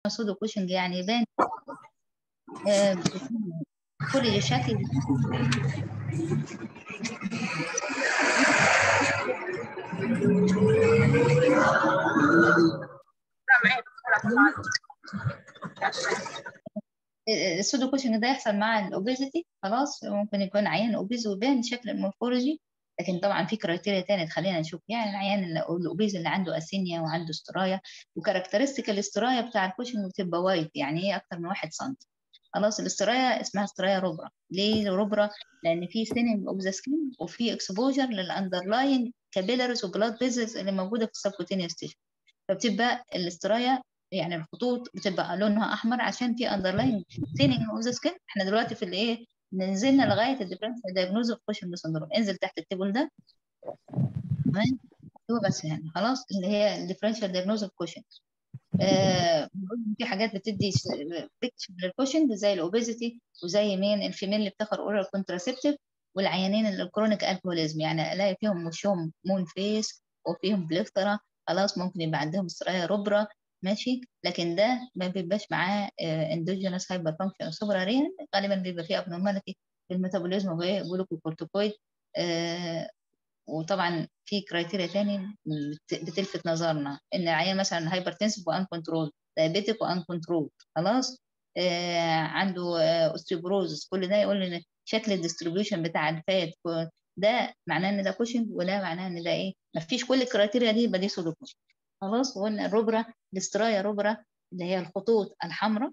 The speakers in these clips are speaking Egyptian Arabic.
سودو كوشنج يعني يبان آه، كل شكل السودو كوشنج ده يحصل مع الاوبيزيتي خلاص ممكن يكون عيان اوبيز ويبان شكل المورفولوجي لكن طبعا في كرايتيريا تانية تخلينا نشوف يعني العيان اللي- الاوبيز اللي عنده اسينيا وعنده استرايا وكاركترستيك الاسترايا بتاع الكوشنج بتبقى وايد يعني ايه اكتر من واحد سم خلاص الاسترايا اسمها استرايا روبرا ليه روبرا لان في ثيننج اوف ذا سكين وفي اكسبوجر للاندرلاين كابيلاريز وبلاد فيزلز اللي موجوده في السبكوتينيوس تيشو فبتبقى الاسترايا يعني الخطوط بتبقى لونها احمر عشان في اندرلاين ثيننج اوف ذا سكين احنا دلوقتي في الايه نزلنا لغايه الديفرنشال دايجنوز اوف كوشنج سندروم انزل تحت التيبل ده تمام هو بس يعني خلاص اللي هي الديفرنشال دايجنوز اوف كوشنج آه في حاجات بتدي بيكتشر للكوشنج زي الاوبيزيتي وزي مين الفيميل اللي بتاخد اورال كونتراسيبتيف والعيانين اللي الكرونيك الكوليزم يعني الاقي فيهم وشهم مون فيس وفيهم بليفترا خلاص ممكن يبقى عندهم استرايا روبرا ماشي لكن ده ما بيبقاش معاه اندوجينوس هايبر فانكشن سوبرارين غالبا بيبقى فيه ابنورماليتي في الميتابوليزم وجلوكوكورتيكويد آه وطبعا في كرايتيريا تاني بت- بتلفت نظرنا ان العيان مثلا هايبرتنسف وان كنترول دايابيتيك وان كنترول خلاص آه عنده آه اوستيوبروزس كل ده يقول ان شكل الديستريبيوشن بتاع الفات و- ده معناه ان ده كوشنج وده معناه ان ده ايه مفيش كل الكرايتيريا دي يبقى دي سودو كوشنج خلاص وقلنا الروبرا الاسترايا روبرا اللي هي الخطوط الحمراء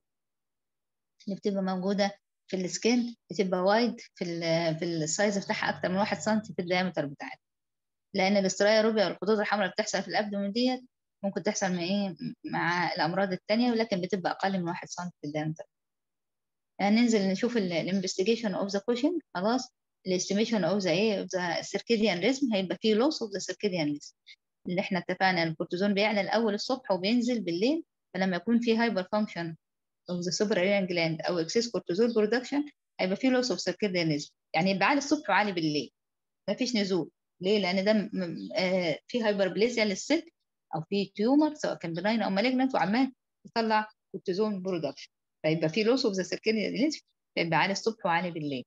اللي بتبقى موجوده في السكين بتبقى وايد في ال في السايز بتاعها اكتر من 1 سم في الدايمتر بتاعها لان الاسترايا روبيا والخطوط الحمراء اللي بتحصل في الابدومين ديت ممكن تحصل مع ايه مع الامراض التانية ولكن بتبقى اقل من 1 سم في الدايمتر يعني ننزل نشوف الانفستيجيشن اوف ذا كوشنج خلاص الاستيميشن اوف ذا ايه اوف ذا سيركيديان ريزم هيبقى فيه لوس اوف ذا سيركيديان ريزم اللي احنا اتفقنا الكورتيزون بيعلى الاول الصبح وبينزل بالليل فلما يكون في هايبر فانكشن اوف ذا سوبراريان جلاند او اكسس كورتيزول برودكشن هيبقى في لوس اوف سيركيديان ريزم يعني يبقى عالي الصبح وعالي بالليل مفيش نزول ليه؟ لان ده م- م- آه في هايبربليزيا للست او في تيومر سواء كان بناين او مالجنت وعمال يطلع كورتيزون برودكشن فيبقى في لوس اوف ذا سيركيديان ريزم فيبقى عالي الصبح وعالي بالليل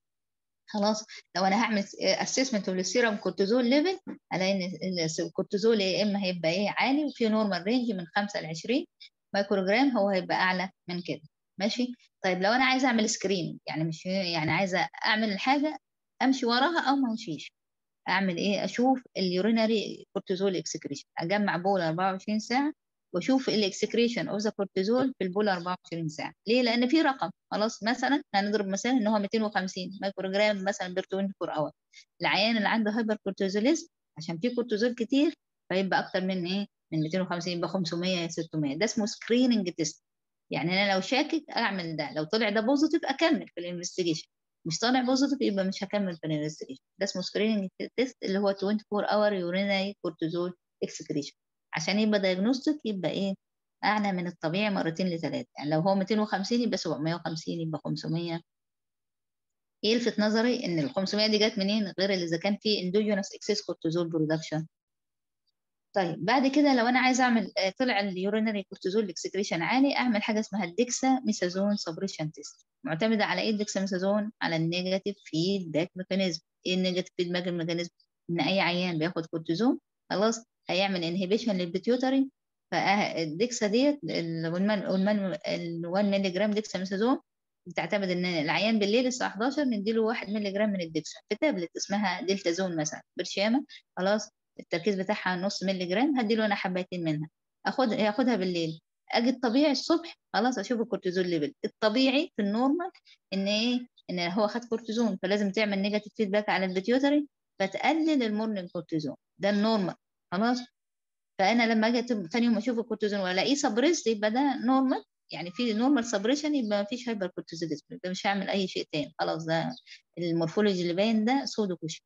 خلاص لو انا هعمل اسسمنت للسيرم كورتيزول ليفل الاقي ان ال- الكورتيزول يا اما هيبقى ايه عالي وفي نورمال رينج من 5 ل 20 مايكروجرام هو هيبقى اعلى من كده ماشي طيب لو انا عايزه اعمل سكرين يعني مش يعني عايزه اعمل حاجه امشي وراها او ما امشيش اعمل ايه اشوف اليورينري كورتيزول اكسكريشن اجمع بول 24 ساعه واشوف الاكسكريشن اوف ذا كورتيزول في البول 24 ساعه ليه لان في رقم خلاص مثلا هنضرب مثال ان هو 250 مايكروجرام مثلا بير 24 اور العيان اللي عنده هايبر كورتيزوليزم عشان في كورتيزول كتير فيبقى اكتر من ايه من 250 يبقى 500 600 ده اسمه سكريننج تيست يعني انا لو شاكك اعمل ده لو طلع ده بوزيتيف اكمل في الانفستيجيشن مش طالع بوزيتيف يبقى مش هكمل في الانفستيجيشن ده اسمه سكريننج تيست اللي هو 24 اور يورينري كورتيزول اكسكريشن عشان يبقى دايجنوستيك يبقى ايه اعلى من الطبيعي مرتين لثلاثه يعني لو هو 250 يبقى 750 يبقى 500 يلفت نظري ان ال 500 دي جت منين غير اللي اذا كان في اندوجينوس اكسس كورتيزول برودكشن طيب بعد كده لو انا عايزه اعمل آه، طلع اليورينري كورتيزول اكسكريشن عالي اعمل حاجه اسمها الديكسا ميثازون سبريشن تيست معتمده على ايه الديكسا ميثازون على النيجاتيف فيدباك ميكانيزم ايه النيجاتيف فيدباك ميكانيزم ان اي عيان بياخد كورتيزون خلاص هيعمل انهبيشن للبيتيوتري فالديكسا ديت ال 1 مللي جرام ديكسا ميثازون بتعتمد ان العيان بالليل الساعه 11 نديله 1 مللي جرام من الديكسا في تابلت اسمها دلتا زون مثلا برشامه خلاص التركيز بتاعها نص مللي جرام هديله انا حبايتين منها اخد ياخدها بالليل اجي الطبيعي الصبح خلاص اشوف الكورتيزول ليفل الطبيعي في النورمال ان ايه ان هو خد كورتيزون فلازم تعمل نيجاتيف فيدباك على البيتيوتري فتقلل المورنينج كورتيزون ده النورمال خلاص فانا لما اجي تم- تاني يوم اشوف الكورتيزون والاقيه سبريس يبقى ده نورمال يعني في نورمال سبريشن يبقى ما فيش هايبر كورتيزوليزم يبقى مش هعمل اي شيء تاني خلاص ده المورفولوجي اللي باين ده سودو كوشن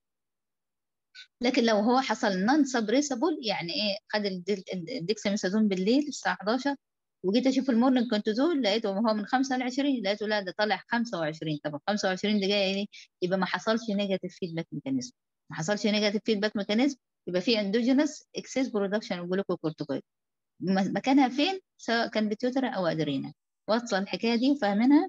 لكن لو هو حصل نون سبريسابل يعني ايه خد الدل- الديكساميثازون بالليل الساعه 11 وجيت اشوف المورنينج كورتيزول لقيته هو من 5 ل 20 لقيته لا ده طالع 25 طب 25 دي جايه ايه يبقى ما حصلش نيجاتيف فيدباك ميكانيزم ما حصلش نيجاتيف فيدباك ميكانيزم يبقى في اندوجينس اكسس برودكشن اوف جلوكوكورتيكويد م- مكانها فين سواء كان بتيوتر او ادرينا واصله الحكايه دي وفاهمينها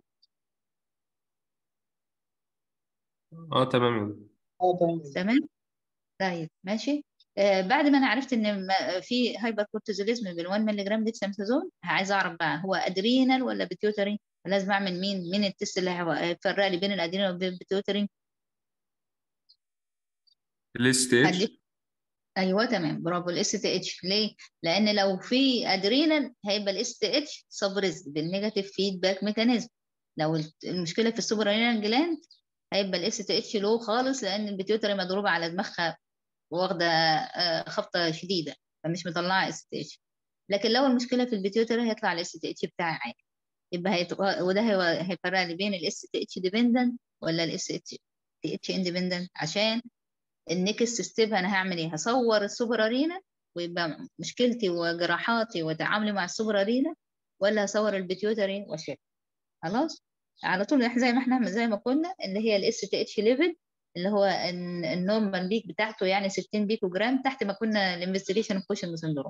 اه تمام يا دكتور. اه تمام تمام طيب ماشي آه بعد ما انا عرفت ان ما- في هايبر كورتيزوليزم بال 1 مللي جرام ديكساميثازون عايزه اعرف بقى هو ادرينال ولا بيتيوتري لازم اعمل مين مين التست اللي هيو- هيفرق لي بين الادرينال وبين البيتيوتري الاس تي اتش هديك ايوه تمام برافو الاس تي اتش ليه؟ لان لو في ادرينال هيبقى الاس تي اتش سبريس بالنيجاتيف فيدباك ميكانيزم لو المشكله في السوبر رينال جلاند هيبقى الاس تي اتش لو خالص لان البيتيوتري مضروبه على دماغها واخده آه، خبطه شديده فمش مطلعه اس تي اتش لكن لو المشكله في البيتيوتري هيطلع الاس تي اتش بتاعي عادي يبقى هيت... وده هي- هيفرق لي بين الاس تي اتش ديبندنت ولا الاس تي اتش اندبندنت عشان النكست ستيب انا هعمل ايه هصور السوبر ارينا ويبقى مشكلتي وجراحاتي وتعاملي مع السوبر ارينا ولا هصور البيتيوتري واشيل خلاص على طول احنا زي ما احنا زي ما قلنا اللي هي الاس تي اتش ليفل اللي هو الن- النورمال بيك بتاعته يعني 60 بيكو جرام تحت ما كنا الانفستيجيشن اوف كوشن سندروم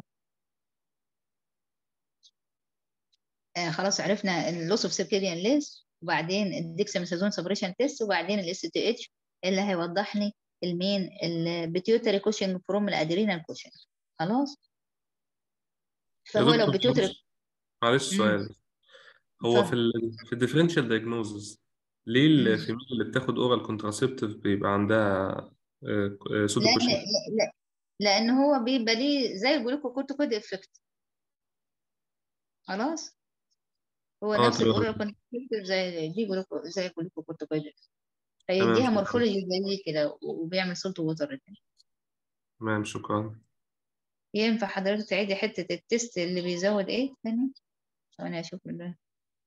آه خلاص عرفنا اللوس اوف سيركيديان ليس وبعدين الديكساميثازون سبريشن تيست وبعدين الاس تي اتش اللي هيوضح لي المين البيتيوتري كوشن فروم الادرينال كوشن خلاص يا فهو لو دكتور بيتيوتري معلش معلش مم. سؤال هو في اتفضل ال في الديفرنشال دايجنوزز ليه مم. الفيميل اللي بتاخد اورال كونتراسيبتيف بيبقى عندها سودو لان كوشن لا- لان هو بيبقى ليه زي الجلوكوكورتيكويد افكت خلاص هو اه نفس تمام الاورال كونترسبتيف زي دي جلوكو زي الجلوكوكورتيكويد تمام فيديها شكرا مورفولوجي زي كده وبيعمل سولت ووتر تمام شكرا ينفع حضرتك تعيدي حتة التست اللي بيزود ايه تاني ثواني اشوف ال-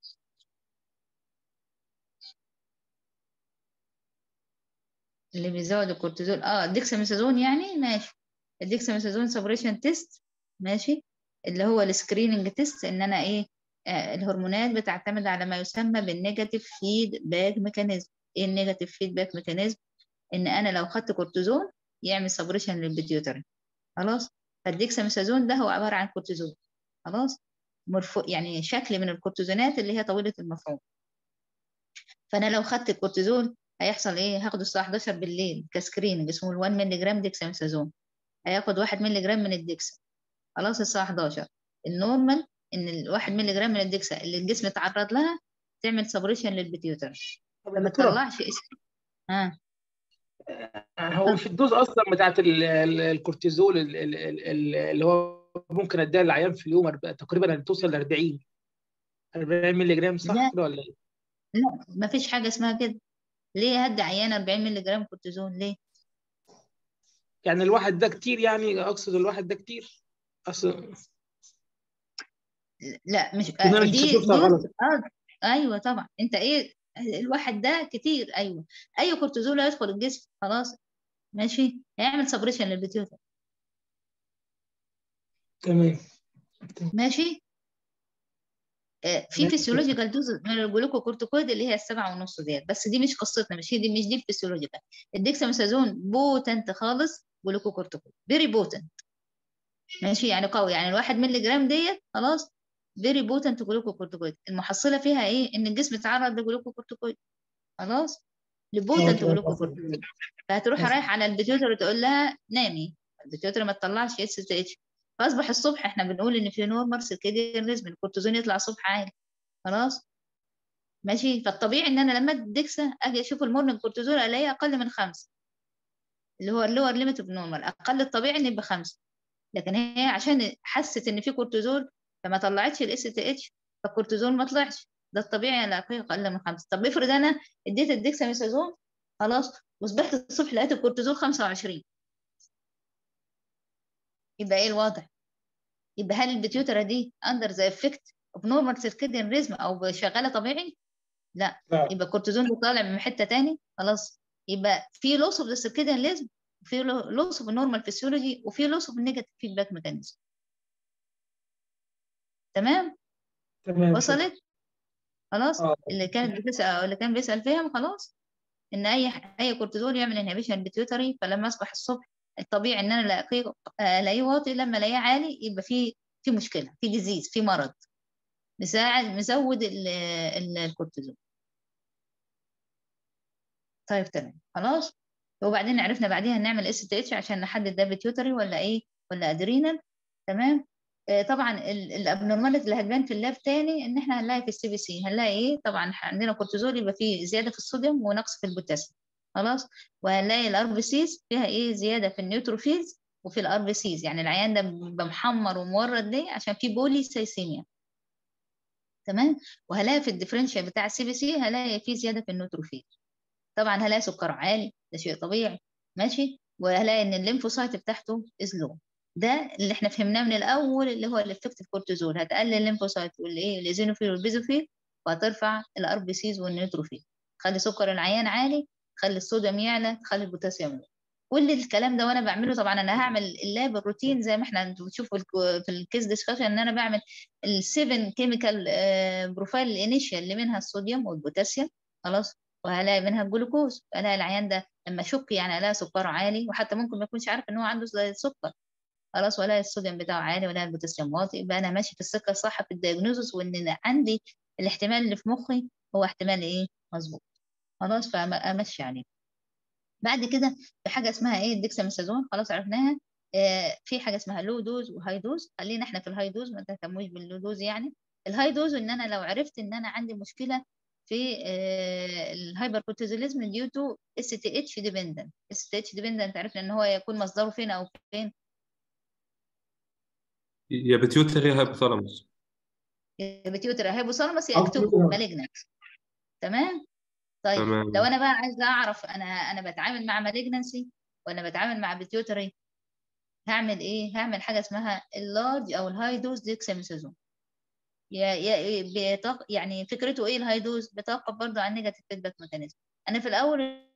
اللي بيزود الكورتيزول اه الديكساميثازون يعني ماشي الديكساميثازون سبريشن تيست ماشي اللي هو السكريننج تيست ان انا ايه آه الهرمونات بتعتمد على ما يسمى بالنيجاتيف فيدباك ميكانيزم ايه النيجاتيف فيدباك ميكانيزم ان انا لو خدت كورتيزون يعمل سبريشن للبيتيوتري خلاص فالديكساميثازون ده هو عبارة عن كورتيزون خلاص مرفو يعني شكل من الكورتيزونات اللي هي طويلة المفعول فانا لو خدت الكورتيزون هيحصل ايه هاخده الساعه 11 بالليل كسكريننج اسمه ال 1 مللي جرام ديكساميثازون هياخد 1 مللي جرام من الديكسا خلاص الساعه 11 النورمال ان ال 1 مللي جرام من الديكسا اللي الجسم اتعرض لها تعمل سبريشن للبيتيوتر طب يا فما دكتورة تطلعش اسم اه هو في الدوز اصلا بتاعت ال- ال- الكورتيزول ال- ال- ال- اللي هو ممكن اديها للعيان في اليوم أرب- تقريبا توصل ل 40 40 مللي جرام صح لا كده ولا ايه؟ لا ما فيش حاجه اسمها كده ليه هدي عيان 40 مللي جرام كورتيزون ليه يعني الواحد ده كتير يعني اقصد الواحد ده كتير اصل لا مش إن انا آه كنت دي شفتها دوز غلط اه ايوه طبعا انت ايه الواحد ده كتير ايوه اي كورتيزول هيدخل الجسم خلاص ماشي هيعمل سبريشن للبيتيوتر تمام ماشي آه، في ماشي. فيسيولوجيكال دوز من الجلوكوكورتيكويد اللي هي السبعة ونص ديت بس دي مش قصتنا مش هي دي مش دي الفسيولوجيكال الديكساميثازون بوتنت خالص جلوكوكورتيكويد فيري بوتنت ماشي يعني قوي يعني الواحد مللي جرام ديت خلاص فيري بوتنت جلوكوكورتيكويد المحصله فيها ايه ان الجسم اتعرض لجلوكوكورتيكويد خلاص لبوتنت تمام. جلوكوكورتيكويد فهتروح ماشي. رايح على البيتيوتر تقول لها نامي البيتيوتر ما تطلعش اس تي اتش فاصبح الصبح احنا بنقول ان في نورمال سيركيديان ريزم الكورتيزون يطلع الصبح عالي خلاص ماشي فالطبيعي ان انا لما ادي ديكسا اجي اشوف المورنينج كورتيزول الاقيه اقل من خمسه اللي هو اللور ليميت اوف نورمال اقل الطبيعي ان يبقى خمسه لكن هي عشان حست ان في كورتيزول فما طلعتش الاس تي اتش فالكورتيزول ما طلعش ده الطبيعي الاقيه اقل من خمسه طب افرض انا اديت الديكساميثازون خلاص وصبحت الصبح لقيت الكورتيزول 25 يبقى ايه الوضع؟ يبقى هل البيتيوترا دي اندر ذا افكت اوف نورمال سيركيديان ريزم او شغاله طبيعي؟ لا لا يبقى الكورتيزون ده طالع من حته تاني خلاص يبقى في لوس اوف ذا سيركيديان ريزم في لوس اوف النورمال فيسيولوجي وفي لوس اوف النيجاتيف فيدباك ميكانيزم تمام تمام وصلت خلاص اه اللي كانت بتسال أو اللي كان بيسال فيهم خلاص ان اي اي كورتيزول يعمل انهبيشن بيتيوتري فلما اصبح الصبح الطبيعي ان انا الاقيه الاقيه واطي لما الاقيه عالي يبقى في في مشكله في ديزيز في مرض مساعد مزود ال- ال- الكورتيزون طيب تمام خلاص وبعدين عرفنا بعديها نعمل اس تي اتش عشان نحدد ده بيتيوتري ولا ايه ولا ادرينال تمام آه، طبعا الابنورماليتي اللي هتبان في اللاب تاني ان احنا هنلاقي في السي بي سي هنلاقي ايه طبعا عندنا كورتيزول يبقى فيه زياده في الصوديوم ونقص في البوتاسيوم خلاص وهنلاقي الار بي سيز فيها ايه زياده في النيوتروفيلز وفي الار بي سيز يعني العيان ده بيبقى محمر ومورد ليه عشان في بولي سيسيميا تمام وهلاقي في الديفرنشال بتاع السي بي سي هلاقي في زياده في النيوتروفيل طبعا هلاقي سكر عالي ده شيء طبيعي ماشي وهلاقي ان الليمفوسايت بتاعته از لو ده اللي احنا فهمناه من الاول اللي هو الافكتيف كورتيزول هتقلل الليمفوسايت والايه الايزينوفيل والبيزوفيل وهترفع الار بي سيز والنيوتروفيل تخلي سكر العيان عالي تخلي الصوديوم يعلى تخلي البوتاسيوم يعلى كل الكلام ده وانا بعمله طبعا انا هعمل اللاب الروتين زي ما احنا بتشوفوا الك- في الكيس ديسكشن ان انا بعمل السيفن كيميكال بروفايل الانيشال اللي منها الصوديوم والبوتاسيوم خلاص وهلاقي منها الجلوكوز الاقي العيان ده لما اشك يعني الاقي سكره عالي وحتى ممكن ما يكونش عارف ان هو عنده زي السكر خلاص ولا الصوديوم بتاعه عالي ولا البوتاسيوم واطي يبقى انا ماشي في السكه الصح في الدياجنوزس وان عندي الاحتمال اللي في مخي هو احتمال ايه مظبوط خلاص فامشي عليه بعد كده في حاجه اسمها ايه الديكساميثازون خلاص عرفناها آه في حاجه اسمها لو دوز وهاي دوز خلينا احنا في الهاي دوز ما تهتموش باللو دوز يعني الهاي دوز ان انا لو عرفت ان انا عندي مشكله في آه الهايبر كورتيزوليزم ديو تو اس تي اتش ديبندنت اس تي اتش ديبندنت عرفنا ان هو يكون مصدره فين او فين يا بيتيوتري يا هايبوثالاموس بتيوتر هايبوثالاموس يا أو اكتوبو بتيوتر. مالجنت تمام طيب تمام. لو انا بقى عايزه اعرف انا انا بتعامل مع مالجنسي وانا بتعامل مع بيتيوتري هعمل ايه هعمل حاجه اسمها اللارج او الهاي دوز ديكساميثازون يا يا بيتق... يعني فكرته ايه الهاي دوز بيتوقف برضه عن نيجاتيف فيدباك ميكانيزم انا في الاول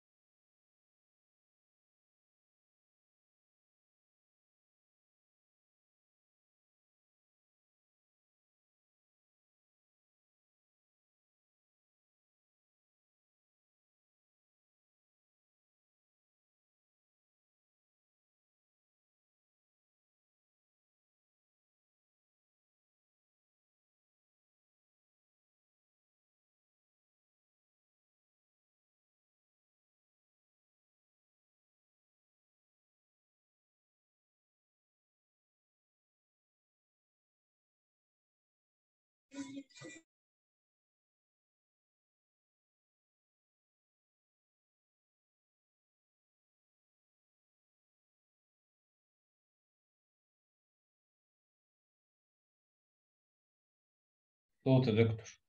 صوت يا دكتور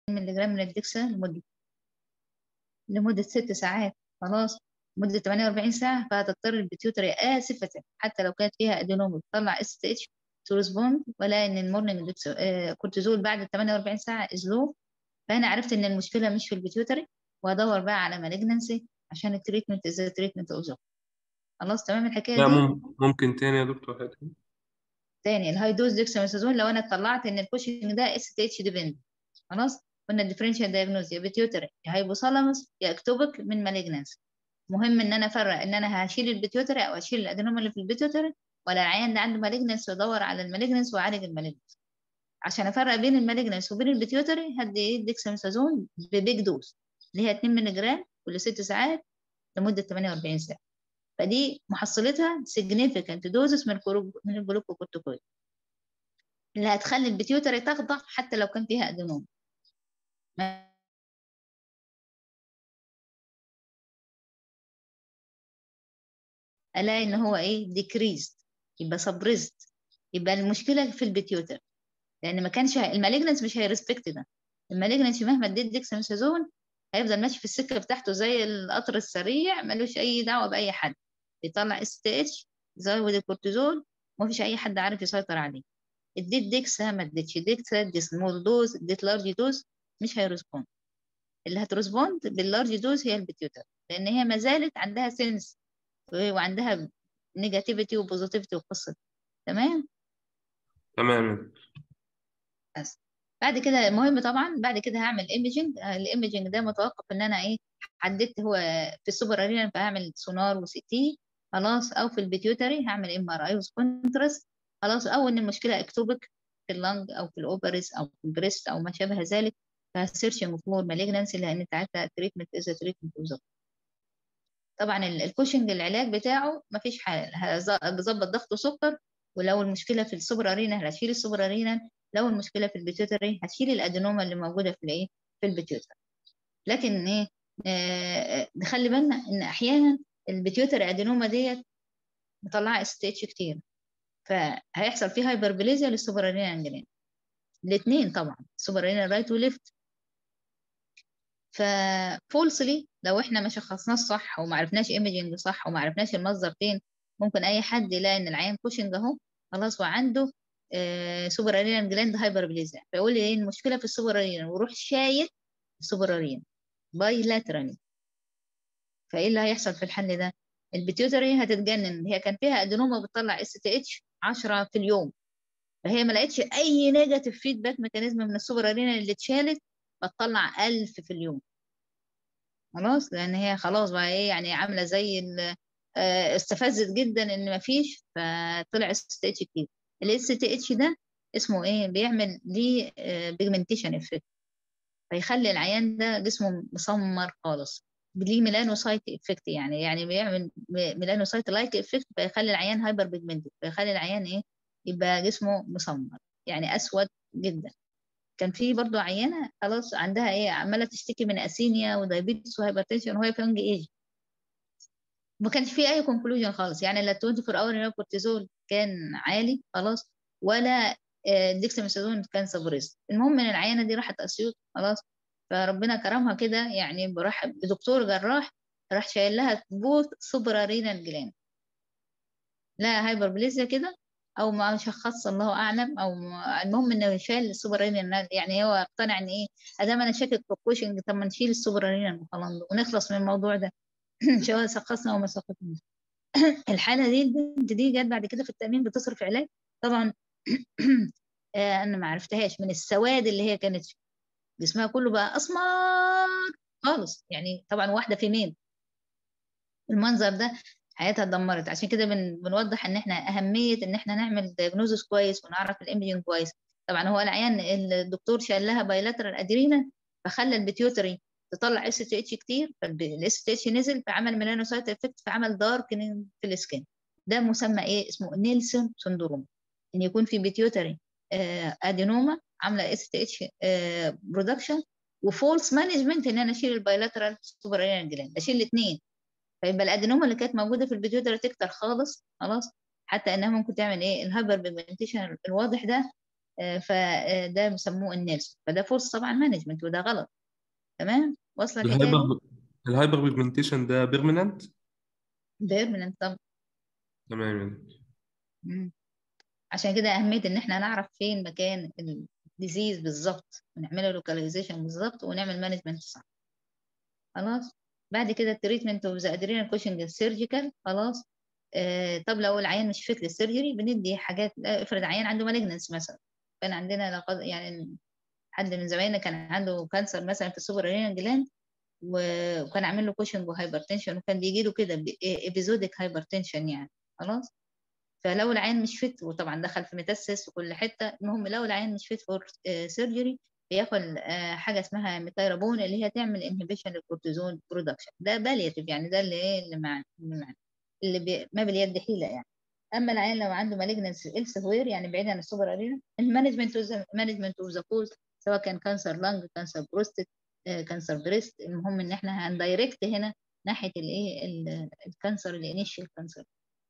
مللي جرام من الدكسا لمدة لمدة ست ساعات خلاص مدة 48 ساعة فهتضطر البيتيوتري آسفة حتى لو كانت فيها أدينوم بتطلع اس تي اتش تو ريسبوند ولا إن المورنينج كورتيزول بعد ال 48 ساعة از لو فأنا عرفت إن المشكلة مش في البيتيوتري وأدور بقى على مالجنسي عشان التريتمنت از تريتمنت أوزو خلاص تمام الحكاية لا دي مم- ممكن تاني يا دكتور حاجة تاني الهاي دوز ديكساميثازون لو انا طلعت ان الكوشنج ده اس تي اتش ديبند خلاص قلنا الديفرنشال دايجنوز يا بيتيوتري يا هايبوثالاموس يا اكتوبك من مالجنانس مهم ان انا افرق ان انا هشيل البيتيوتري او اشيل الادينوما اللي في البيتيوتري ولا العيان ده عنده مالجنانس وادور على المالجنانس واعالج المالجنانس عشان افرق بين المالجنانس وبين البيتيوتري هدي ايه الديكساميثازون ببيج دوز اللي هي 2 مللي جرام كل 6 ساعات لمده 48 ساعه فدي محصلتها significant doses من الكورو- من الجلوكوكورتيكويد اللي هتخلي البيتيوتري تخضع حتى لو كان فيها ادينوم الاقي ان هو ايه decreased يبقى suppressed يبقى المشكله في البيتيوتري لان ما كانش المالجنس مش هيرسبكت ده المالجنس مهما اديت ديكساميثازون هيفضل ماشي في السكه بتاعته زي القطر السريع ملوش اي دعوه باي حد بيطلع اس تي اتش يزود الكورتيزول ومفيش اي حد عارف يسيطر عليه اديت ديكسا ما اديتش ديكسا اديت سمول دوز اديت لارج دوز مش هيرسبوند اللي هترسبوند باللارج دوز هي البيتيوتر لان هي ما زالت عندها سنس وعندها نيجاتيفيتي وبوزيتيفيتي وقصه تمام تمام بس بعد كده مهم طبعا بعد كده هعمل ايميجنج الايميجنج ده متوقف ان انا ايه حددت هو في السوبر ارينا فهعمل سونار وسي تي خلاص او في البيتيوتري هعمل ام ار اي وسبونترس خلاص او ان المشكله اكتوبك في اللنج او في الاوبريس او في البريست او ما شابه ذلك فسيرشنج فور مالجنسي لان ساعتها تريتمنت از تريتمنت طبعا ال- الكوشنج العلاج بتاعه مفيش حل هز- بظبط ضغط وسكر ولو المشكله في السوبر ارينا هشيل السوبر ارينا لو المشكله في البيتيوتري هشيل الادينوما اللي موجوده في الايه في البيتيوتري لكن ايه آه نخلي بالنا ان احيانا البيتيوتري ادينوما ديت مطلعه اس تي اتش كتير فهيحصل فيه هايبربليزيا للسوبر ارينا انجلين الاثنين طبعا السوبر ارينا رايت وليفت ففولسلي لو احنا ما شخصناش صح وما عرفناش ايميجنج صح وما عرفناش المصدر فين ممكن اي حد يلاقي ان العيان كوشنج اهو خلاص وعنده آه سوبر ارينا جلاند هايبربليزيا فيقول لي ايه المشكله في السوبر ارينا ويروح شايل السوبر ارينا باي لاترالي فايه اللي هيحصل في الحل ده البيتيوتري هتتجنن هي كان فيها ادينوما بتطلع اس تي اتش 10 في اليوم فهي ما لقتش اي نيجاتيف فيدباك ميكانيزم من السوبر ارينا اللي اتشالت بتطلع 1000 في اليوم خلاص لان هي خلاص بقى ايه يعني عامله زي ال- آه، استفزت جدا ان مفيش فطلع اس تي اتش كتير الاس تي اتش ده اسمه ايه بيعمل ليه بيجمنتيشن افكت فيخلي العيان ده جسمه مسمر خالص ليه ميلانوسايت افكت يعني يعني بيعمل ميلانوسايت لايك افكت فيخلي العيان هايبر بيجمنتد فيخلي العيان ايه يبقى جسمه مسمر يعني اسود جدا كان في برضو عيانه خلاص عندها ايه عماله تشتكي من اسينيا ودايابيتس وهايبرتنشن وهي في يونج ايج ما كانش في اي كونكلوجن خالص يعني لا 24 اور كورتيزول كان عالي خلاص ولا ديكساميثازون كان سبريس المهم ان العيانه دي راحت اسيوط خلاص فربنا كرمها كده يعني راح دكتور جراح راح شايل لها بوث سوبر رينال جلاند لا هايبربليزيا كده او ما شخص الله اعلم او ما- المهم انه شال السوبر رينال يعني هو اقتنع ان ايه ادام انا شاكك في الكوشنج طب ما نشيل السوبر رينال وخلاص ونخلص من الموضوع ده سواء شخصنا او ما شخصناش الحاله دي البنت دي جت بعد كده في التامين بتصرف علاج طبعا آه، انا ما عرفتهاش من السواد اللي هي كانت فيه. جسمها كله بقى اسمر خالص يعني طبعا واحده في مين المنظر ده حياتها اتدمرت عشان كده بن... بنوضح ان احنا اهميه ان احنا نعمل دياجنوزس كويس ونعرف الايمجنج كويس طبعا هو العيان الدكتور شال لها بايلاترال ادرينا فخلى البيتيوتري تطلع اس تي اتش كتير فالاس تي اتش نزل فعمل ميلانوسايت افكت فعمل داركنينج في السكين ده مسمى ايه اسمه نيلسون سندروم ان يكون في بيتيوتري آه ادينوما عامله اس تي اتش برودكشن وفولس مانجمنت ان انا اشيل البايلاترال سوبر جلاند اشيل الاثنين فيبقى الادينوما اللي كانت موجوده في البيتيوتري تكتر خالص خلاص حتى انها ممكن تعمل ايه الهايبر بيجمنتيشن الواضح ده آه، فده بيسموه النيلسون فده فورس طبعا مانجمنت وده غلط تمام واصله الحكايه دي الهايبر الهايبر بيجمنتيشن ده بيرمننت بيرمننت طبعا تمام يعني مم. عشان كده أهمية إن إحنا نعرف فين مكان الديزيز بالظبط ونعمله لوكاليزيشن بالظبط ونعمل مانجمنت صح خلاص بعد كده التريتمنت اوف ذا ادرينال كوشنج السيرجيكال خلاص آه طب لو العيان مش فيت للسيرجري بندي حاجات لا، افرض عيان عنده مالجنس مثلا كان عندنا لقد يعني حد من زمايلنا كان عنده كانسر مثلا في السوبر رينال جلاند و- وكان عامل له كوشنج وهايبرتنشن وكان بيجي له كده ابيزوديك هايبرتنشن يعني خلاص فلو العين مش فيت وطبعا دخل في ميتاسيس وكل حته المهم لو العين مش فيت فور سيرجري بياخد آه، حاجه اسمها ميتايرابون اللي هي تعمل انهبيشن للكورتيزون برودكشن ده بالياتيف يعني ده اللي ايه اللي مع اللي, مع اللي بي ما باليد حيله يعني اما العيان لو عنده مالجنس إلس وير يعني بعيد عن السوبر ارينا المانجمنت مانجمنت اوف ذا كوز سواء كان كانسر لانج كانسر بروستات كانسر بريست المهم ان احنا هندايركت هنا ناحيه الايه ال- الكانسر الانيشال كانسر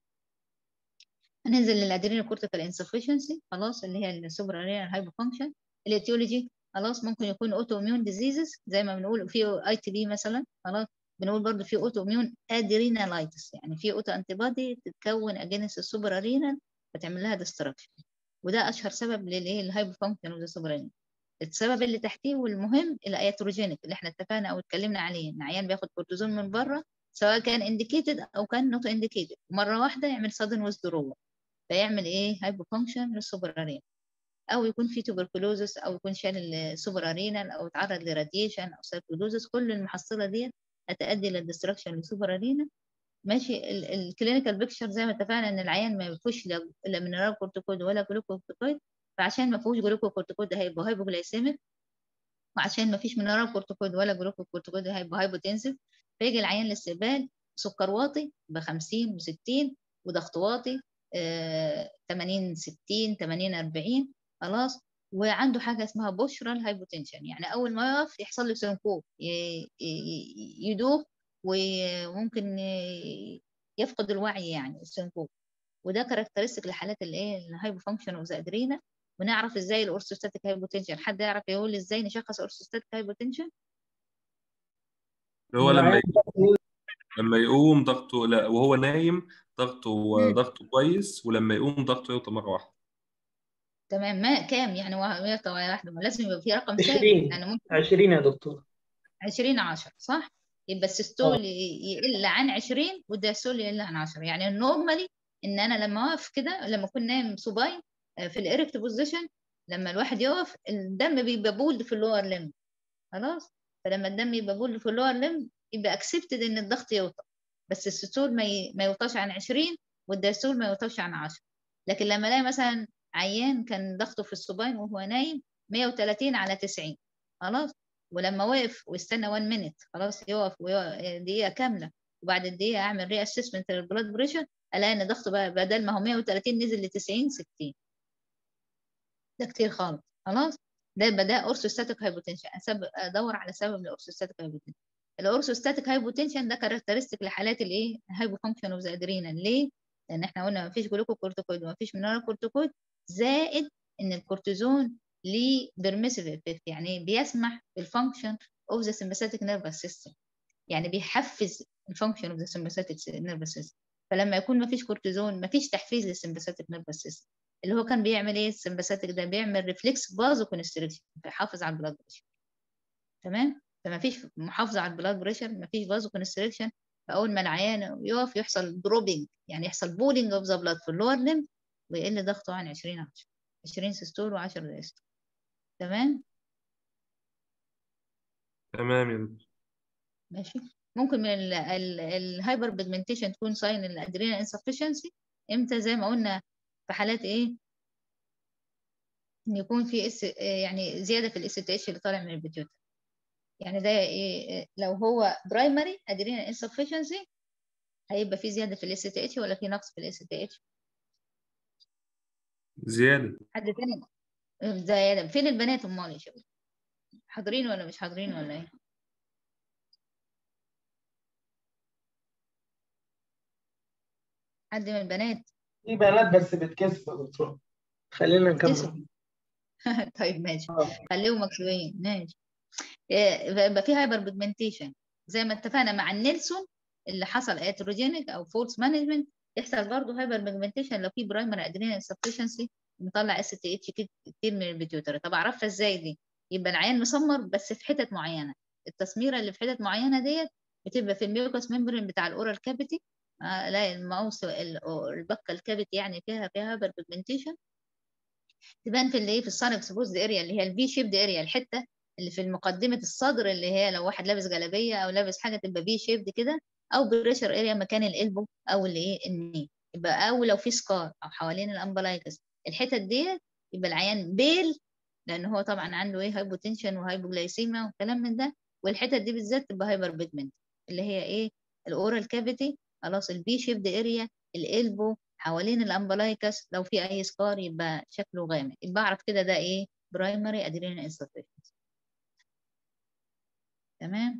هننزل للادرينال كورتيكال انسفشنسي خلاص اللي هي السوبر ارينال هايبو فانكشن الاتيولوجي خلاص ممكن يكون اوتو اميون ديزيزز زي ما بنقول في اي تي بي مثلا خلاص بنقول برضو في اوتو اميون ادرينالايتس يعني في اوتو انتي بودي تتكون اجينست السوبر ارينال فتعمل لها ديستراكشن وده اشهر سبب للايه الهايبو فانكشن اوف ذا سوبر ارينال السبب اللي تحتيه والمهم الايتروجينيك اللي احنا اتفقنا او اتكلمنا عليه ان عيان بياخد كورتيزون من بره سواء كان انديكيتد او كان نوت انديكيتد مره واحده يعمل سادن ويزدرول فيعمل ايه هايبو فانكشن للسوبر ارينال او يكون في توبركلوزس او يكون شال السوبر ارينال او تعرض لراديشن او سايكلوزس كل المحصله دي هتؤدي للدستركشن للسوبر ارينال ماشي الكلينيكال بيكتشر زي ما اتفقنا ان العيان ما فيهوش لا لا مينرال كورتيكويد ولا جلوكوكورتيكويد فعشان ما فيهوش جلوكوكورتيكويد هيبقى هايبوجلايسيميك وعشان ما فيش مينرال كورتيكويد ولا جلوكوكورتيكويد هيبقى هايبوتنسيف فيجي العيان للاستقبال سكر واطي ب 50 و60 وضغط واطي آه 80 60 80 40 خلاص وعنده حاجه اسمها بوشرال هايبوتنشن يعني اول ما يقف يحصل له سنكوب ي- ي- يدوخ وممكن ي- يفقد الوعي يعني السنكوب وده كاركترستيك لحالات الايه الهايبو فانكشن اوف ذا ادرينا ونعرف ازاي الاورثوستاتيك هايبوتنشن حد يعرف يقول ازاي نشخص اورثوستاتيك هايبوتنشن اللي هو لما العيان لما يقوم ضغطه لا وهو نايم ضغطه مم. ضغطه كويس ولما يقوم ضغطه يوطى مرة واحدة تمام ما كام يعني واحده واحده ما لازم يبقى في رقم ثابت 20 يعني ممكن 20 يا دكتور 20 10 صح يبقى السيستول ي- يقل عن 20 والدايستول يقل عن 10 يعني النورمالي ان انا لما اقف كده لما اكون نايم صباين آه، في الاريكت بوزيشن لما الواحد يقف الدم بيبقى بولد في اللور ليم خلاص فلما الدم يبقى بولد في اللور ليم يبقى اكسبتد ان الضغط يوطى بس السيستول ما ي... ما يوطاش عن 20 والدايستول ما يوطاش عن 10 لكن لما الاقي مثلا عيان كان ضغطه في الصباين وهو نايم 130 على 90 خلاص ولما وقف واستنى 1 مينت خلاص يقف ويقف دقيقه كامله وبعد الدقيقه اعمل ري اسسمنت للبلاد بريشر الاقي ان ضغطه بقى بدل ما هو 130 نزل ل 90 60 ده كتير خالص خلاص ده يبقى ده اورثوستاتيك هايبوتنشن ادور على سبب الاورثوستاتيك هايبوتنشن الاورثوستاتيك هايبوتنشن ده كاركترستيك لحالات الايه هايبو فانكشن اوف ذا ادرينال ليه لان احنا قلنا ما فيش جلوكوكورتيكويد وما فيش مينرال كورتيكويد زائد ان الكورتيزون ليه بيرميسيف افكت يعني بيسمح بالفانكشن اوف ذا سمباثيك نيرفس سيستم يعني بيحفز الفانكشن اوف ذا سمباثيك نيرفس سيستم فلما يكون ما فيش كورتيزون ما فيش تحفيز للسمباثيك نيرفس سيستم اللي هو كان بيعمل ايه السمباثيك ده بيعمل ريفلكس بازو كونستريكشن بيحافظ على البلاد بريشر تمام فما فيش محافظه على البلاد بريشر ما فيش بازو كونستريكشن فاول ما العيان يقف يحصل دروبينج يعني يحصل بولينج اوف ذا بلاد في اللور ليم ويقل ضغطه عن 20 10 20 سيستول و10 دايستول تمام تمام يا دكتور ماشي ممكن من الهايبر بيجمنتيشن تكون ساين الادرينال انسفشنسي امتى زي ما قلنا في حالات ايه ان يكون في اس يعني زياده في الاس تي اتش اللي طالع من البيتيوتر يعني ده إيه لو هو برايمري ادرينال انسفشنسي هيبقى في زياده في الاس تي اتش ولا في نقص في الاس تي اتش زيادة حد تاني زياده فين البنات امال يا شباب حاضرين ولا مش حاضرين ولا ايه حد من البنات في بنات بس بتكسب يا دكتور خلينا بتكسب. نكمل طيب ماشي آه. خليهم مكتوبين ماشي إيه، يبقى في هايبر بيجمنتيشن زي ما اتفقنا مع النيلسون اللي حصل اتروجينيك او فولس مانجمنت يحصل برضه هايبر بيجمنتيشن لو في برايمري ادرينال انسفشنسي مطلع اس تي اتش كتير من البيتيوتري طب اعرفها ازاي دي يبقى العيان مسمر بس في حتت معينه التسميره اللي في حتت معينه ديت بتبقى في الميوكس ممبرين بتاع الاورال كافيتي الاقي الماوس ال- البكه الكافيتي يعني فيها فيها هايبر بيجمنتيشن تبان في اللي ايه في الصن اكسبوزد اريا اللي هي الفي شيبد اريا الحته اللي في مقدمه الصدر اللي هي لو واحد لابس جلابيه او لابس حاجه تبقى في شيبد كده او بريشر اريا مكان القلبه او اللي ايه الني يبقى او لو في سكار او حوالين الامبلايكس الحتت ديت يبقى العيان بيل لان هو طبعا عنده ايه هايبوتنشن وهايبوجلايسيميا والكلام من ده والحتت دي بالذات تبقى هايبر بيجمنت اللي هي ايه الاورال كافيتي خلاص البي شيبد اريا القلبه حوالين الامبلايكس لو في اي سكار يبقى شكله غامق يبقى اعرف كده ده ايه برايمري ادرينال انسفشنسي تمام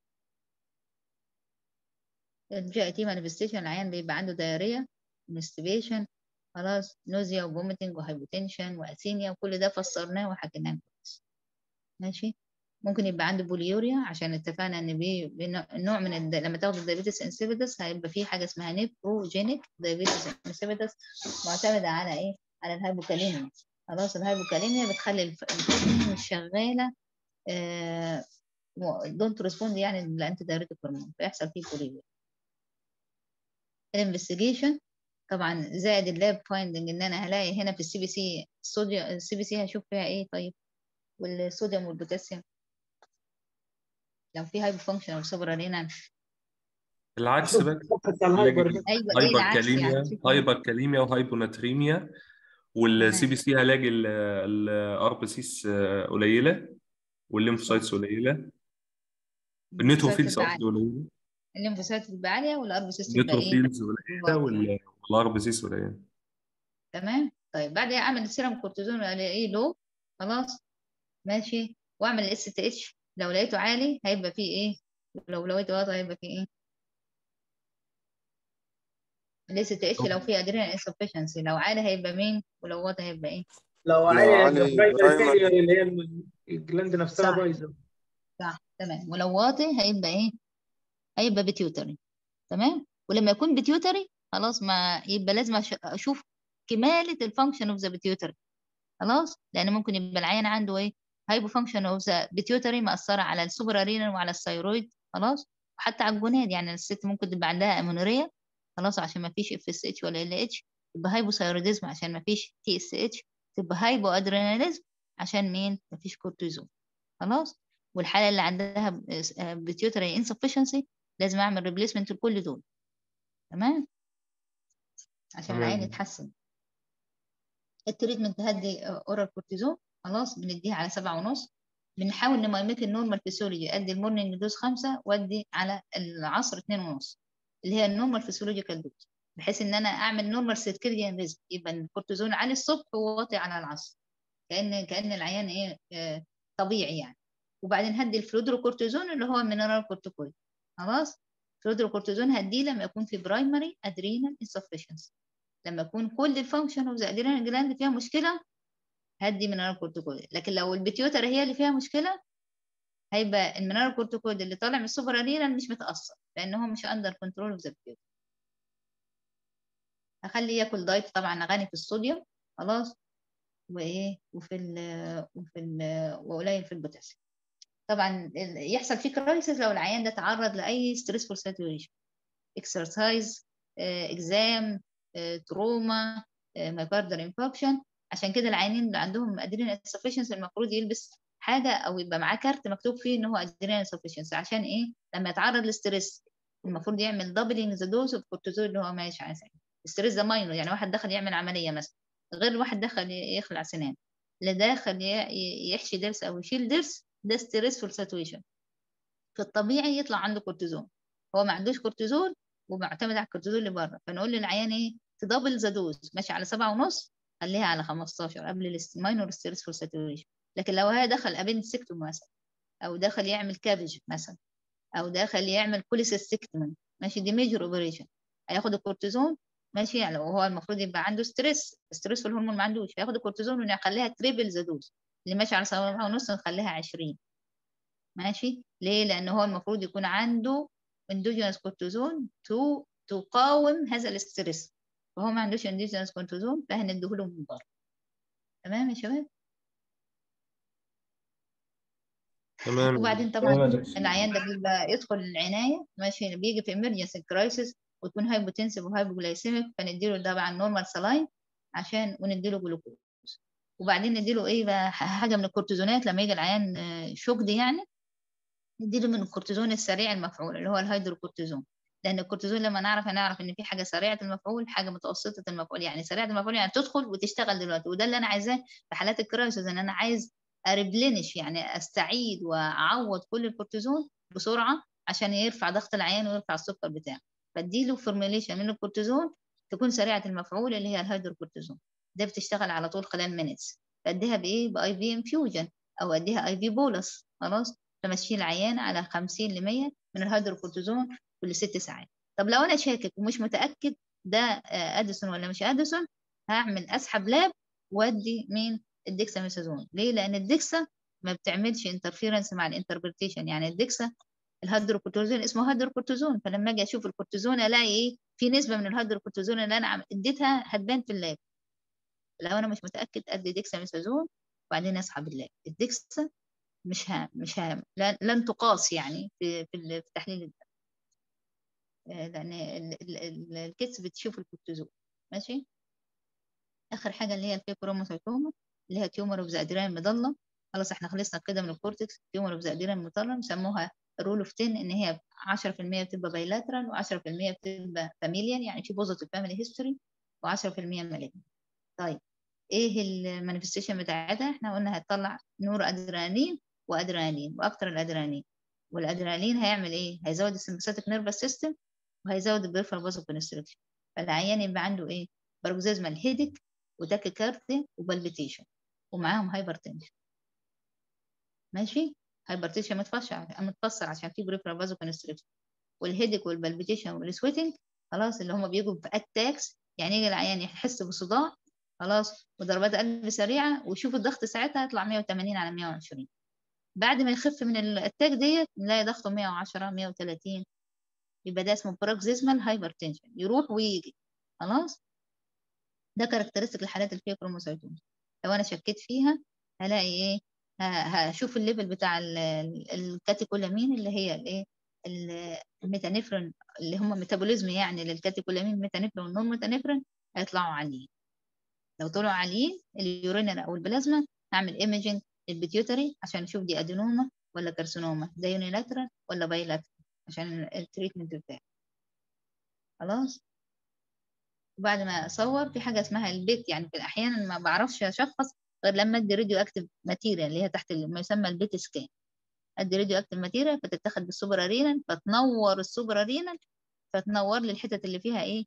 الجي اي تي مانيفستيشن العيان بيبقى عنده دايريا انستبيشن خلاص نوزيا وفوميتنج وهايبوتنشن واسينيا وكل ده فسرناه وحكيناه كويس ماشي ممكن يبقى عنده بوليوريا عشان اتفقنا ان بي بنوع- نوع من الد... لما تاخد الدايابيتس انسيبيدس هيبقى فيه حاجه اسمها نيبروجينيك دايابيتس انسيبيدس معتمده على ايه على الهايبوكاليميا خلاص الهايبوكاليميا بتخلي الف- الكدني مش شغاله دونت ريسبوند يعني للانتي دايريتيك هرمون فيحصل فيه بوليوريا الانفستيجيشن طبعا زائد اللاب فايندنج ان انا هلاقي هنا في السي بي سي الصوديوم السي بي سي هشوف فيها ايه طيب والصوديوم والبوتاسيوم لو في هايبو فانكشن او سوبر رينال العكس بقى بتاع الهايبر ده. ايوه ايه هايبر العكس كاليميا يعني شوف هايبر كاليميا وهايبوناتريميا والسي بي سي هلاقي الار بي سيس قليله والليمفوسايتس قليله النيتروفيلز تبقى قصدي قليله الليمفوسايت تبقى عاليه والاربوسيست تبقى ايه النيتروفيلز قليله واطية. والار بي سيس قليله تمام طيب بعد اعمل السيرم كورتيزون الاقيه لو خلاص ماشي واعمل الاس تي اتش لو لقيته عالي هيبقى فيه ايه ولو لقيته واطي هيبقى فيه ايه الاس تي اتش لو فيه ادرينال انسفشنسي لو عالي هيبقى مين ولو واطي هيبقى ايه لو عالي عالي البرايمري برايمري. فيلير اللي هي الجلاند نفسها صح. بايظه صح تمام ولو واطي هيبقى ايه هيبقى بيتيوتري تمام ولما يكون بيتيوتري خلاص ما يبقى لازم أش- اشوف كمالة الفانكشن اوف ذا بيتيوتري خلاص لان ممكن يبقى العيان عنده ايه هايبو فانكشن اوف ذا بيتيوتري مأثرة على السوبر ارينال وعلى الثيرويد خلاص وحتى على الجوناد يعني الست ممكن تبقى عندها امونوريا خلاص عشان ما فيش اف اس اتش ولا ال اتش تبقى هايبوثايروديزم عشان ما فيش تي اس اتش تبقى هايبو ادريناليزم عشان مين ما فيش كورتيزون خلاص والحالة اللي عندها بيتيوتري انسفشنسي لازم اعمل ريبليسمنت لكل دول تمام عشان تمام. العين يتحسن التريتمنت هدي اورال كورتيزون خلاص بنديها على سبعة ونص بنحاول نميمك النورمال فيسيولوجي ادي المورنينج دوز خمسة وادي على العصر اتنين ونص اللي هي النورمال فيسيولوجيكال دوز بحيث ان انا اعمل نورمال سيركيديان ريزم يبقى الكورتيزون عالي الصبح وواطي على العصر كأن كأن العيان ايه آه، طبيعي يعني وبعدين هدي الفلودروكورتيزون اللي هو مينرال كورتيكويد خلاص فلودروكورتيزون هديه لما يكون في برايمري ادرينال انسفشنسي لما يكون كل الفانكشن اوف ذا ادرينال جلاند فيها مشكله هدي مينرال كورتيكويد لكن لو البيتيوتر هي اللي فيها مشكله هيبقى المينرال كورتيكويد اللي طالع من السوبر ادرينال مش متاثر لان هو مش اندر كنترول اوف ذا بيتيوتر اخليه ياكل دايت طبعا غني في الصوديوم خلاص وايه وفي ال وفي ال وقليل في البوتاسيوم طبعا ال- يحصل فيه كرايسيس لو العيان ده تعرض لاي ستريسفول ساتوريشن اكسرسايز اكزام تروما مايكاردال انفكشن عشان كده العيانين اللي عندهم ادرينال انسفشنسي المفروض يلبس حاجه او يبقى معاه كارت مكتوب فيه ان هو ادرينال انسفشنسي عشان ايه لما يتعرض للستريس المفروض يعمل دبلنج ذا دوز اوف كورتيزول اللي هو ماشي على سنة. الستريس ده ماينور يعني واحد دخل يعمل عمليه مثلا غير واحد دخل ي- يخلع سنان اللي داخل ي- ي- يحشي ضرس او يشيل ضرس ده ستريسفول ساتويشن في الطبيعي يطلع عنده كورتيزون هو ما عندوش كورتيزون ومعتمد على الكورتيزون اللي بره فنقول للعيان ايه تدبل ذا دوز ماشي على سبعة ونص خليها على 15 قبل الماينور ستريسفول ساتوريشن لكن لو هي دخل ابندسكتوم مثلا او دخل يعمل كابج مثلا او دخل يعمل كوليسيستكتومي ماشي دي ميجور اوبريشن هياخد الكورتيزون ماشي يعني لو هو المفروض يبقى عنده ستريس ستريس في الهرمون ما عندوش فياخد الكورتيزون ونخليها تريبل ذا دوز اللي ماشي على سبعة ونص نخليها 20 ماشي ليه لان هو المفروض يكون عنده اندوجينوس كورتيزون تو تقاوم هذا الاسترس وهو ما عندوش اندوجينوس كورتيزون فهنديهوله من بره تمام يا شباب تمام وبعدين تمام يا طبعا دكتور العيان ده بيبقى يدخل العناية ماشي بيجي في emergency crisis ويكون هايبوتنسيف وهايبوجلايسيميك فنديله طبعا نورمال سلاين عشان ونديله جلوكوز وبعدين نديله ايه بقى حاجة من الكورتيزونات لما يجي العيان آه، شوكد يعني نديله من الكورتيزون السريع المفعول اللي هو الهيدروكورتيزون لان الكورتيزون لما نعرف هنعرف ان في حاجه سريعه المفعول حاجه متوسطه المفعول يعني سريعه المفعول يعني تدخل وتشتغل دلوقتي وده اللي انا عايزاه في حالات الكرايسيس ان انا عايز اريبلينش يعني استعيد واعوض كل الكورتيزون بسرعه عشان يرفع ضغط العيان ويرفع السكر بتاعه فاديله فورميليشن من الكورتيزون تكون سريعه المفعول اللي هي الهيدروكورتيزون ده بتشتغل على طول خلال مينتس فاديها بايه باي في انفيوجن او اديها اي في بولس خلاص تمشي العيان على 50 ل 100 من الهيدروكورتيزون كل ست ساعات طب لو انا شاكك ومش متاكد ده آه، اديسون ولا مش اديسون هعمل اسحب لاب وادي مين الديكساميثازون ليه لان الديكسا ما بتعملش انترفيرنس مع الانتربريتيشن يعني الديكسا الهيدروكورتيزون اسمه هيدروكورتيزون فلما اجي اشوف الكورتيزون الاقي ايه في نسبه من الهيدروكورتيزون اللي انا عم- اديتها هتبان في اللاب لو انا مش متاكد ادي ديكساميثازون وبعدين اسحب اللاب الديكسا مش ها مش ها لن, لن تقاس يعني في في ال- في تحليل الدم آه، لان ال- ال- ال- الكتس بتشوف الكورتيزون ماشي اخر حاجه اللي هي الفيبروموسايتوما اللي هي تيومر اوف ذا ادرينال مضله خلاص احنا خلصنا كده من الكورتكس تيومر اوف ذا ادرينال مضله سموها رول اوف 10 ان هي 10% بتبقى بايلاترال و10% بتبقى فاميليال يعني في بوزيتيف فاميلي هيستوري و10% مالجنت طيب ايه المانيفستيشن بتاعتها احنا قلنا هتطلع نور ادرينالين وادرينالين واكتر الادرينالين والادرينالين هيعمل ايه هيزود السمباثيك نيرفس سيستم وهيزود البريفرال فازو كونستريكشن فالعيان يبقى عنده ايه باروكسيزمال هيدك وتاكيكارديا وبالبيتيشن ومعاهم هايبرتنشن ماشي هايبرتنشن متفشر متفسر عشان في بريفرال فازو كونستريكشن والهيدك والبالبيتيشن والسويتنج خلاص اللي هم بيجوا في اتاكس يعني يجي العيان يحس بصداع خلاص وضربات قلب سريعه ويشوف الضغط ساعتها يطلع 180 على 120 بعد ما يخف من الاتاك ديت نلاقي ضغطه 110 130 يبقى ده اسمه باروكسيزمال هايبرتنشن يروح ويجي خلاص ده كاركترستيك لحالات الفيبروموسايتوم لو انا شكيت فيها هلاقي ايه ه- هشوف الليفل بتاع ال- ال- الكاتيكولامين اللي هي الايه ال- الميتانيفرين اللي هم ميتابوليزم يعني للكاتيكولامين ميتانيفرين والنون ميتانيفرين هيطلعوا عاليين لو طلعوا عاليين اليورينال او البلازما هعمل ايميجنج البيتيوتري عشان اشوف دي ادينوما ولا كارسينوما ده يونيلاترال ولا بايلاترال عشان التريتمنت بتاعي خلاص وبعد ما اصور في حاجه اسمها البيت يعني في الاحيان ما بعرفش اشخص غير لما ادي راديو اكتيف ماتيريال اللي هي تحت ال- ما يسمى البيت سكان ادي راديو اكتيف ماتيريال فتتاخد بالسوبر ارينال فتنور السوبر ارينال فتنور لي الحتت اللي فيها ايه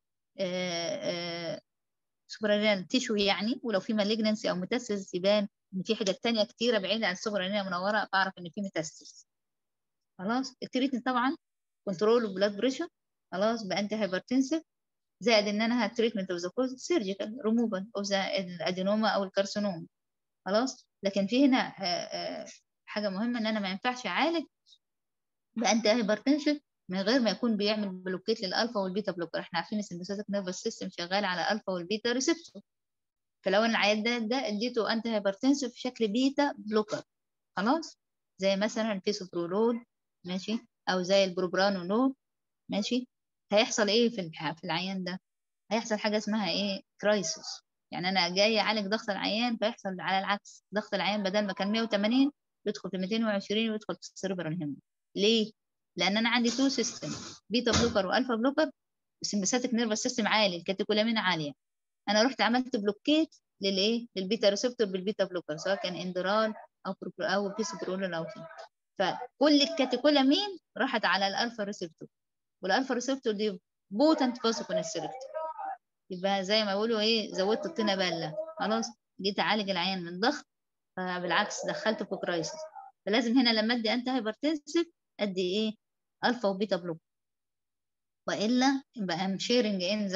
آه آه سوبر ارينال تيشو يعني ولو في مالجنسي او ميتاسيس يبان ان في حاجات تانية كتيره بعيده عن السوبر ارينال منوره فاعرف ان في ميتاسيس خلاص التريتمنت طبعا كنترول بلاد بريشر خلاص بانتي هايبرتنسيف زائد ان انا هتريتمنت اوف ذا كوز سيرجيكال ريموفال اوف ذا الادينوما او الكارسينوما خلاص لكن في هنا آه، آه، حاجه مهمه ان انا ما ينفعش اعالج بانتي هايبرتنشن من غير ما يكون بيعمل بلوكيت للالفا والبيتا بلوكر احنا عارفين السمباثيك نيرفس سيستم شغال على الالفا والبيتا ريسبتور فلو انا العيان ده ده اديته انتي هايبرتنسيف في شكل بيتا بلوكر خلاص زي مثلا الفيسوبرولول ماشي او زي البروبرانولول ماشي هيحصل ايه في الح- في العيان ده هيحصل حاجه اسمها ايه كرايسيس يعني انا جاي اعالج ضغط العيان فيحصل على العكس ضغط العيان بدل ما كان 180 يدخل في 220 ويدخل في السيربرال هيم ليه لان انا عندي تو سيستم بيتا بلوكر والفا بلوكر السمباثيك نيرفس سيستم عالي الكاتيكولامين عاليه انا رحت عملت بلوكيت للايه للبيتا ريسبتور بالبيتا بلوكر سواء كان اندرال او بروبر او بيسبرول او كده فكل الكاتيكولامين راحت على الالفا ريسبتور والالفا ريسبتور دي بوتنت فاسوكونستريكتور يبقى زي ما بيقولوا ايه زودت الطينه بله خلاص جيت اعالج العيان من ضغط فبالعكس دخلته في كرايسيس فلازم هنا لما ادي انتي هايبرتنسيف ادي ايه الفا وبيتا بلوك والا يبقى ام شيرنج ان ذا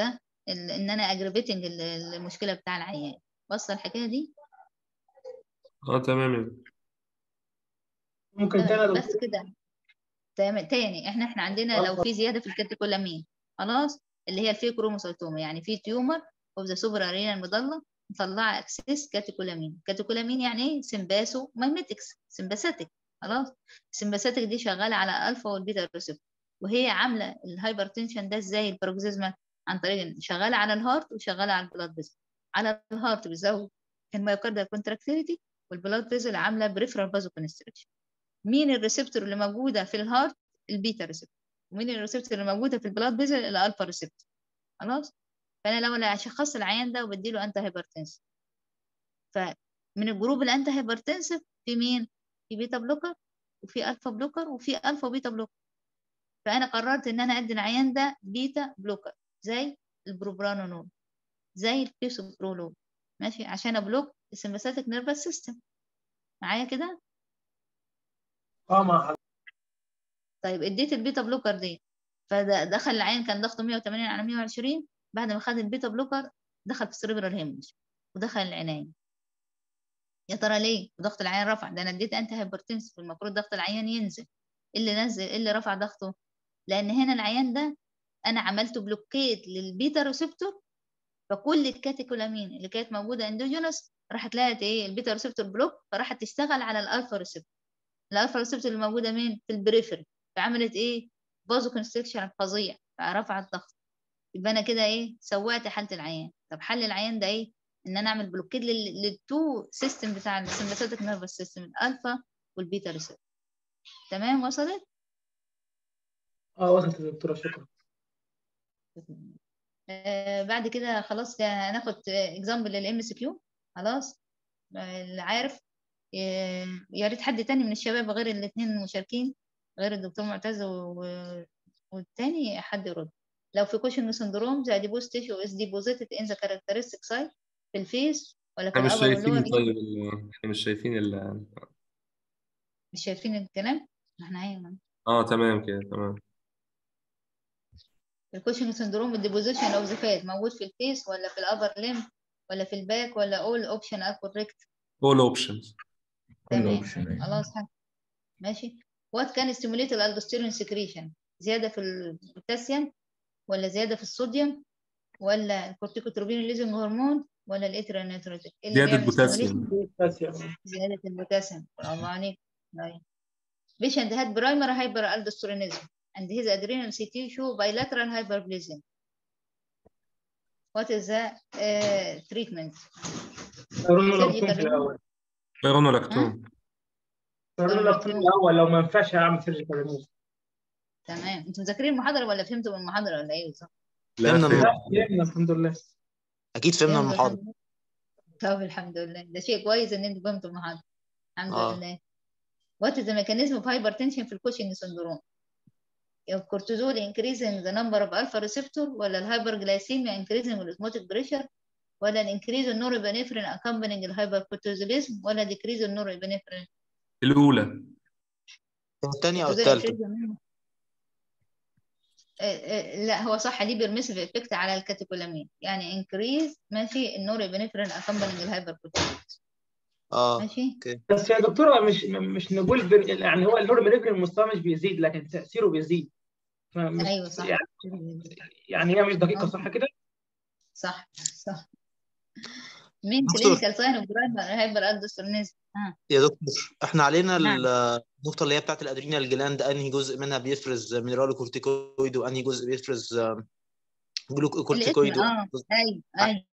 ال- ان انا اجريفيتنج المشكله بتاع العيان وصل الحكايه دي اه تمام يا دكتور. ممكن تاني يا تمام دكتور بس كده تمام تاني احنا احنا عندنا لو في زياده في الكاتيكولامين خلاص اللي هي الفي كروموسيتوما يعني في تيومر اوف ذا سوبر ارينا المضله مطلعه اكسس كاتيكولامين كاتيكولامين يعني ايه سمباسو مايميتكس سمباثيك خلاص السمباثيك دي شغاله على الالفا والبيتا ريسبتور وهي عامله الهايبرتنشن ده ازاي البروكسيزما عن طريق إن شغاله على الهارت وشغاله على البلاد فيزل على الهارت بتزود الميوكاردال كونتراكتيليتي والبلاد فيزل عامله بريفرال فازو كونستريكشن مين الريسبتور اللي موجوده في الهارت البيتا ريسبتور ومين الريسبتور اللي موجوده في البلاد فيزل الالفا ريسبتور خلاص فانا لو انا شخصت العيان ده وبديله انتي هايبرتنسف فمن الجروب الانتي هايبرتنسف في مين في بيتا بلوكر وفي الفا بلوكر وفي الفا وبيتا بلوكر فانا قررت ان انا ادي العيان ده بيتا بلوكر زي البروبرانونول زي البيسوبرولول ماشي عشان ابلوك السمباثيك نيرفس سيستم معايا كده اه مع حضرتك. طيب اديت البيتا بلوكر دي فدخل العين كان ضغطه 180 على 120 بعد ما خد البيتا بلوكر دخل في السريبرال هيمج ودخل العناية يا ترى ليه ضغط العيان رفع ده انا اديت انت هايبرتنسف المفروض ضغط العيان ينزل إيه اللي نزل إيه اللي رفع ضغطه لان هنا العيان ده انا عملت بلوكيت للبيتا ريسبتور فكل الكاتيكولامين اللي كانت موجوده اندوجينوس راحت لقت ايه البيتا ريسبتور بلوك فراحت تشتغل على الالفا ريسبتور الالفا ريسبتور اللي موجوده مين في البريفري فعملت ايه فازو كونستريكشن فظيع فرفع الضغط يبقى انا كده ايه سوعت حاله العيان طب حل العيان ده ايه ان انا اعمل بلوكيت لل- للتو سيستم بتاع السمباثيك نيرفس سيستم الالفا والبيتا ريسبتور تمام وصلت اه وصلت يا دكتوره شكرا آه بعد كده خلاص هناخد اكزامبل للام اس كيو خلاص آه، اللي عارف آه، يا ريت حد تاني من الشباب غير الاثنين المشاركين غير الدكتور معتز و- والتاني حد يرد لو في كوشنج سندروم ذا ديبوز تيشو از ديبوزيتد ان ذا كاركترستيك سايت في الفيس ولا في احنا مش الابر شايفين واللور طيب ال- احنا مش شايفين ال... مش شايفين الكلام احنا ايوه اه تمام كده تمام الكوشنج سندروم الديبوزيشن اوف ذا فات موجود في الفيس ولا في الابر ليم ولا في الباك ولا اول اوبشن ار كوريكت all options كل تمام اوبشن أيوة. خلاص ها. ماشي وات كان ستيموليت الالدوستيرون سكريشن زياده في البوتاسيوم ولا زياده في الصوديوم ولا الكورتيكوتروبين ليزنج هرمون ولا الاترانيتروتيك زيادة بوتاسيوم. بس يعني زياده البوتاسيوم برافو عليك طيب patient had primary hyperaldosteronism and his adrenal CT show bilateral hyperplasia what is the uh, treatment قالوا له لقطون في الاول فيرونولاكتون قالوا له لقطون الاول لو ما ينفعش اعمل سيرجيكال ريموف تمام انتوا مذاكرين المحاضره ولا فهمتوا من المحاضره ولا ايه بالظبط لا فهمنا فهم. لا فهمنا الحمد لله اكيد فهمنا فهمتوا المحاضره الحمد لله؟ طب الحمد لله ده شيء كويس ان انتوا فهمتوا المحاضره الحمد آه. لله what is the mechanism of hypertension في الكوشنج syndrome الكورتيزول increasing the number of alpha receptor ولا الهايبرجلايسيميا increasing الاسموتيك بريشر ولا الانكريز النورابينفرين accompanying الهايبركورتيزوليزم ولا decrease النورابينفرين الأولى الثانيه او الكورتيزول الثالثه increase منه. آه، آه، لا هو صح ليه بيرميسيف افكت على الكاتيكولامين يعني انكريز ماشي النورابينفرين accompanying الهايبركورتيزوليزم اه ماشي بس يا دكتوره مش مش نقول بال- يعني هو النورماليزم المستوى مش بيزيد لكن تاثيره بيزيد فمش- ايوه صح يعني يعني هي مش دقيقه صح كده؟ صح صح مين دكتور. كلينيكال ساين اوف برايمر هايبر الدوسترونيزم ها يا دكتور احنا علينا نعم. ال- النقطه اللي هي بتاعت الادرينال جلاند انهي جزء منها بيفرز مينرال كورتيكويد وانهي جزء بيفرز جلوكورتيكويد الاسم اه ايوه ايوه